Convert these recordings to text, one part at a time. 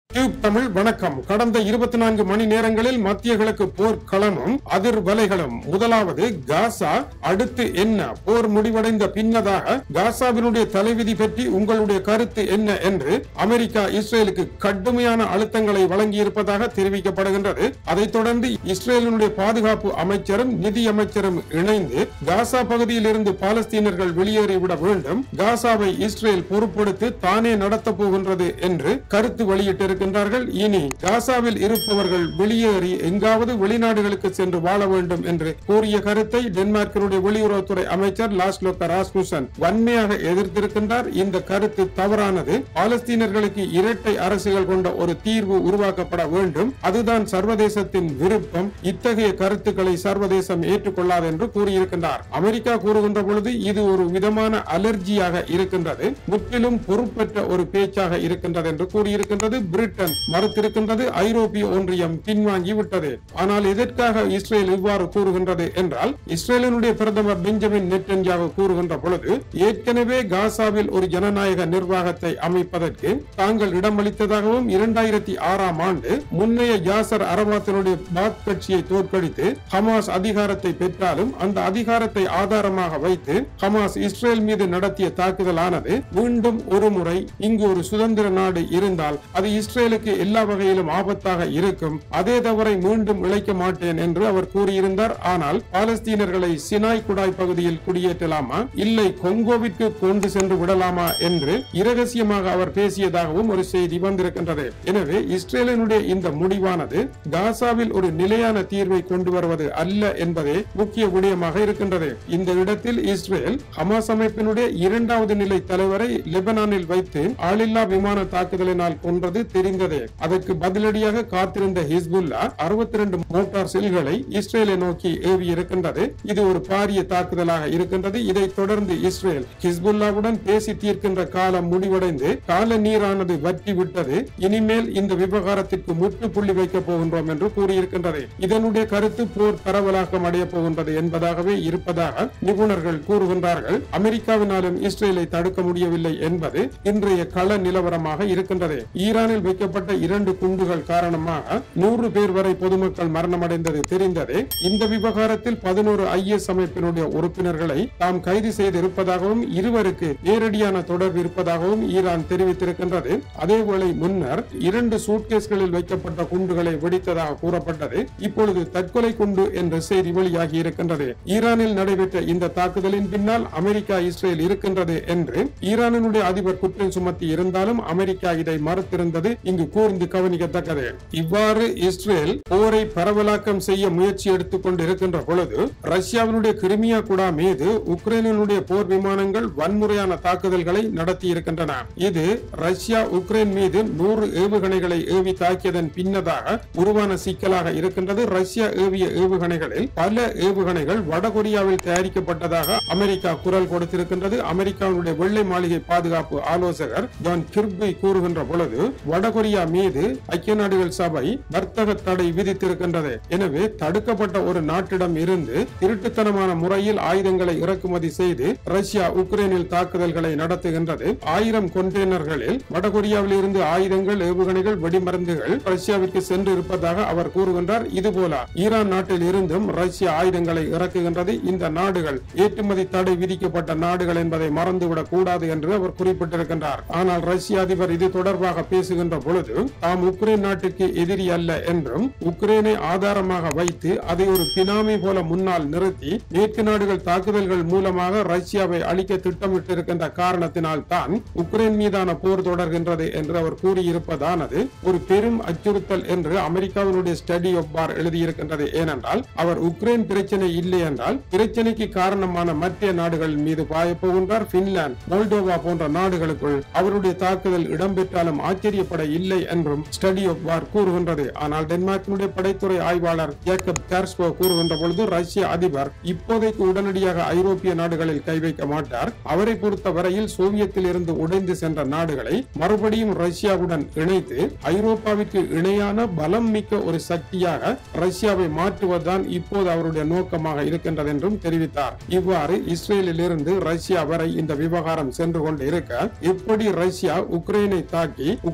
tube Tamil வணக்கம் கடந்த இருபத்தி நான்கு மணி நேரங்களில் மத்திய கிழக்கு போர்க்களமும் அதிர்வலைகளும் முதலாவது காசா அடுத்து என்ன போர் முடிவடைந்த பின்னதாக காசாவினுடைய தலைவிதி பற்றி உங்களுடைய கருத்து என்ன என்று அமெரிக்கா இஸ்ரேலுக்கு கடுமையான அழுத்தங்களை வழங்கியிருப்பதாக தெரிவிக்கப்படுகின்றது அதைத் தொடர்ந்து இஸ்ரேலினுடைய பாதுகாப்பு அமைச்சரும் நிதி அமைச்சரும் இணைந்து காசா பகுதியில் இருந்து பாலஸ்தீனர்கள் வெளியேறிவிட வேண்டும் காசாவை இஸ்ரேல் பொறுப்படுத்தி தானே நடத்தப் போகின்றது என்று கருத்து வெளியிட்டிருக்கின்றார்கள் இனி காசாவில் இருப்பவர்கள் வெளியேறி எங்காவது வெளிநாடுகளுக்கு சென்று வாழ வேண்டும் என்று கூறிய கருத்தை டென்மார்க்கினுடைய வெளியுறவுத்துறை அமைச்சர் லாஸ்லோ ராஸ்முசன் வன்மையாக எதிர்த்திருக்கின்றார் இந்த கருத்து தவறானது பாலஸ்தீனர்களுக்கு இரட்டை அரசுகள் கொண்ட ஒரு தீர்வு உருவாக்கப்பட வேண்டும் அதுதான் சர்வதேசத்தின் விருப்பம் இத்தகைய கருத்துக்களை சர்வதேசம் ஏற்றுக்கொள்ளாது என்று கூறியிருக்கின்றார் அமெரிக்கா கூறுகின்ற பொழுது இது ஒரு விதமான அலர்ஜியாக இருக்கின்றது முற்றிலும் பொறுப்பற்ற ஒரு பேச்சாக இருக்கின்றது என்று கூறியிருக்கின்றது பிரிட்டன் மறுத்திருக்கின்றது ஐரோப்பிய ஒன்றியம் பின்வாங்கி விட்டது ஆனால் எதற்காக இஸ்ரேல் இவ்வாறு கூறுகின்றது என்றால் இஸ்ரேலினுடைய பிரதமர் பெஞ்சமின் நெட்டன்யாகு கூறுகின்ற பொழுது ஏற்கனவே காசாவில் ஒரு ஜனநாயக நிர்வாகத்தை அமைப்பதற்கு தாங்கள் இடமளித்ததாகவும் இரண்டாயிரத்தி ஆறாம் ஆண்டு முன்னைய யாசர் அரபாத்தினுடைய பாத் கட்சியை தோற்கடித்து ஹமாஸ் அதிகாரத்தை பெற்றாலும் அந்த அதிகாரத்தை ஆதாரமாக வைத்து ஹமாஸ் இஸ்ரேல் மீது நடத்திய தாக்குதலானது மீண்டும் ஒரு முறை இங்கு ஒரு சுதந்திர நாடு இருந்தால் அது இஸ்ரேலுக்கு எல்லா வகையிலும் ஆபத்தாக இருக்கும் அதே தவறை மீண்டும் இழைக்க மாட்டேன் என்று அவர் கூறியிருந்தார் ஆனால் பாலஸ்தீனர்களை சினாய் குடாய் பகுதியில் குடியேற்றலாமா இல்லை கொங்கோவிற்கு கொண்டு சென்று விடலாமா என்று இரகசியமாக அவர் பேசியதாகவும் ஒரு செய்தி வந்திருக்கின்றது எனவே இஸ்ரேலினுடைய இந்த முடிவானது காசாவில் ஒரு நிலையான தீர்வை கொண்டு வருவது அல்ல என்பதே முக்கிய விடயமாக இருக்கின்றது இந்த இடத்தில் இஸ்ரேல் ஹமாஸ் அமைப்பினுடைய இரண்டாவது நிலை தலைவரை லெபனானில் வைத்து ஆளில்லா விமான தாக்குதலினால் கொன்றது தெரிந்ததே அதற்கு பதிலடியாக காத்திருந்த ஹிஸ்புல்லா அறுபத்தி ரெண்டு மோட்டார் செல்களை இஸ்ரேலை நோக்கி ஏவி இருக்கின்றது இது ஒரு பாரிய தாக்குதலாக இருக்கின்றது இதைத் தொடர்ந்து இஸ்ரேல் ஹிஸ்புல்லாவுடன் பேசி தீர்க்கின்ற காலம் முடிவடைந்து கால நீரானது வற்றி விட்டது இனிமேல் இந்த விவகாரத்திற்கு முற்றுப்புள்ளி வைக்கப் போகின்றோம் என்று கூறியிருக்கின்றது இதனுடைய கருத்து போர் பரவலாக்கம் அடைய போகின்றது என்பதாகவே இருப்பதாக நிபுணர்கள் கூறுகின்றார்கள் அமெரிக்காவினாலும் இஸ்ரேலை தடுக்க முடியவில்லை என்பது இன்றைய கள நிலவரமாக இருக்கின்றது ஈரானில் வைக்கப்பட்ட இரண்டு குண்டுகள் காரணமாக நூறு பேர் வரை பொதுமக்கள் மரணமடைந்தது தெரிந்தது இந்த விவகாரத்தில் பதினோரு ஐஎஸ் அமைப்பினுடைய உறுப்பினர்களை தாம் கைது செய்திருப்பதாகவும் இருவருக்கு நேரடியான தொடர்பு இருப்பதாகவும் ஈரான் தெரிவித்திருக்கின்றது அதேவேளை முன்னர் இரண்டு சூட்கேஸ்களில் வைக்கப்பட்ட குண்டுகளை வெடித்ததாக கூறப்பட்டது இப்பொழுது தற்கொலை குண்டு என்ற செய்தி வெளியாகி இருக்கின்றது ஈரானில் நடைபெற்ற இந்த தாக்குதலின் பின்னால் அமெரிக்கா இஸ்ரேல் இருக்கின்றது என்று ஈரானினுடைய அதிபர் குற்றம் சுமத்தி இருந்தாலும் அமெரிக்கா இதை மறுத்திருந்தது இங்கு கூர்ந்து கவனிக்கத்தக்கது இவ்வாறு இஸ்ரேல் போரை பரவலாக்கம் செய்ய முயற்சி எடுத்துக் கொண்டு இருக்கின்ற பொழுது ரஷ்யாவினுடைய கிரிமியா குடா மீது உக்ரைனினுடைய போர் விமானங்கள் வன்முறையான தாக்குதல்களை நடத்தி இருக்கின்றன இது ரஷ்யா உக்ரைன் மீது நூறு ஏவுகணைகளை ஏவி தாக்கியதன் பின்னதாக உருவான சிக்கலாக இருக்கின்றது ரஷ்யா ஏவிய ஏவுகணைகளில் பல ஏவுகணைகள் வடகொரியாவில் தயாரிக்கப்பட்டதாக அமெரிக்கா குரல் கொடுத்திருக்கின்றது அமெரிக்காவினுடைய வெள்ளை மாளிகை பாதுகாப்பு ஆலோசகர் ஜான் கிர்பி கூறுகின்ற பொழுது வடகொரியா மீது ஐக்கிய நாடுகள் சபை வர்த்தக தடை விதித்திருக்கின்றது எனவே தடுக்கப்பட்ட ஒரு நாட்டிடம் இருந்து திருட்டுத்தனமான முறையில் ஆயுதங்களை இறக்குமதி செய்து ரஷ்யா உக்ரைனில் தாக்குதல்களை நடத்துகின்றது ஆயிரம் கொண்டெய்னர்களில் வடகொரியாவில் இருந்து ஆயுதங்கள் ஏவுகணைகள் வெடிமருந்துகள் ரஷ்யாவிற்கு சென்று இருப்பதாக அவர் கூறுகின்றார் இதுபோல ஈரான் நாட்டில் இருந்தும் ரஷ்யா ஆயுதங்களை இறக்குகின்றது இந்த நாடுகள் ஏற்றுமதி தடை விதிக்கப்பட்ட நாடுகள் என்பதை மறந்துவிடக் கூடாது என்று அவர் குறிப்பிட்டிருக்கின்றார் ஆனால் ரஷ்ய அதிபர் இது தொடர்பாக பேசுகின்ற பொழுது தாம் உக்ரைன் நாட்டுக்கு எதிரி அல்ல என்றும் உக்ரைனை ஆதாரமாக வைத்து அதை ஒரு பினாமி போல முன்னால் நிறுத்தி மேற்கு நாடுகள் தாக்குதல்கள் மூலமாக ரஷ்யாவை அழிக்க திட்டமிட்டிருக்கின்ற காரணத்தினால் தான் உக்ரைன் மீதான போர் தொடர்கின்றது என்று அவர் கூறியிருப்பதானது ஒரு பெரும் அச்சுறுத்தல் என்று அமெரிக்காவினுடைய ஸ்டடி ஆஃப் பார் எழுதியிருக்கின்றது ஏனென்றால் அவர் உக்ரைன் பிரச்சனை இல்லை என்றால் பிரச்சனைக்கு காரணமான மத்திய நாடுகள் மீது பாயப் போகின்றார் பின்லாந்து மோல்டோவா போன்ற நாடுகளுக்குள் அவருடைய தாக்குதல் இடம்பெற்றாலும் ஆச்சரியப்பட இல்லை என்றும் ஸ்டடி ஆஃப் வார் கூறுகின்றது ஆனால் டென்மார்க்கினுடைய படைத்துறை ஆய்வாளர் ஜேக்கப் கார்ஸ்போ கூறுகின்ற பொழுது ரஷ்ய அதிபர் இப்போதைக்கு உடனடியாக ஐரோப்பிய நாடுகளில் கை வைக்க மாட்டார் அவரை பொறுத்த வரையில் சோவியத்தில் இருந்து உடைந்து சென்ற நாடுகளை மறுபடியும் ரஷ்யாவுடன் இணைத்து ஐரோப்பாவிற்கு இணையான பலம் மிக்க ஒரு சக்தியாக ரஷ்யாவை மாற்றுவதுதான் இப்போது அவருடைய நோக்கமாக இருக்கின்றது என்றும் தெரிவித்தார் இவ்வாறு இஸ்ரேலில் இருந்து ரஷ்யா வரை இந்த விவகாரம் சென்று கொண்டு இருக்க எப்படி ரஷ்யா உக்ரைனை தாக்கி உக்ரைனிடம்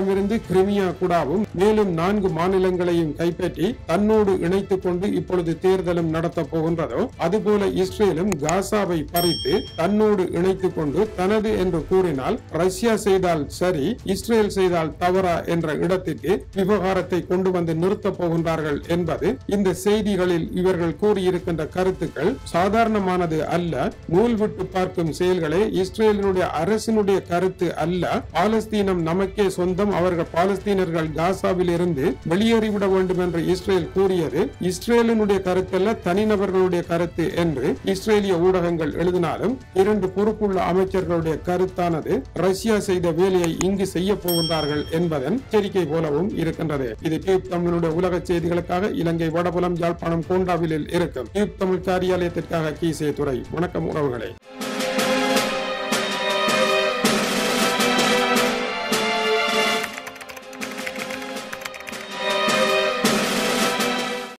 ரஷ்யாவிடமிருந்து கிரிமியா குடாவும் மேலும் நான்கு மாநிலங்களையும் கைப்பற்றி தன்னோடு இணைத்துக் கொண்டு இப்பொழுது தேர்தலும் நடத்த போகின்றதோ அதுபோல இஸ்ரேலும் காசாவை பறித்து தன்னோடு இணைத்துக் கொண்டு தனது என்று கூறினால் ரஷ்யா செய்தால் சரி இஸ்ரேல் செய்தால் தவறா என்ற இடத்திற்கு விவகாரத்தை கொண்டு வந்து நிறுத்தப் போகின்றார்கள் என்பது இந்த செய்திகளில் இவர்கள் கூறியிருக்கின்ற கருத்துக்கள் சாதாரணமானது அல்ல நூல் விட்டு பார்க்கும் செயல்களே இஸ்ரேலினுடைய அரசினுடைய கருத்து அல்ல பாலஸ்தீனம் நமக்கே சொந்தம் அவர்கள் பாலஸ்தீனர்கள் காசாவில் இருந்து வெளியேறிவிட வேண்டும் என்று இஸ்ரேல் கூறியது இஸ்ரேலினுடைய கருத்தல்ல தனிநபர்களுடைய கருத்து என்று இஸ்ரேலிய ஊடகங்கள் எழுதினாலும் இரண்டு பொறுப்புள்ள அமைச்சர்களுடைய கருத்தானது ரஷ்யா செய்த வேலையை இங்கு செய்ய போகின்றார்கள் என்பதன் எச்சரிக்கை போலவும் இருக்கின்றது இது டியூப் தமிழுடைய உலக செய்திகளுக்காக இலங்கை வடபுலம் யாழ்ப்பாணம் கோண்டாவிலில் இருக்கும் டியூப் தமிழ் காரியாலயத்திற்காக கீசே துறை வணக்கம் உறவுகளே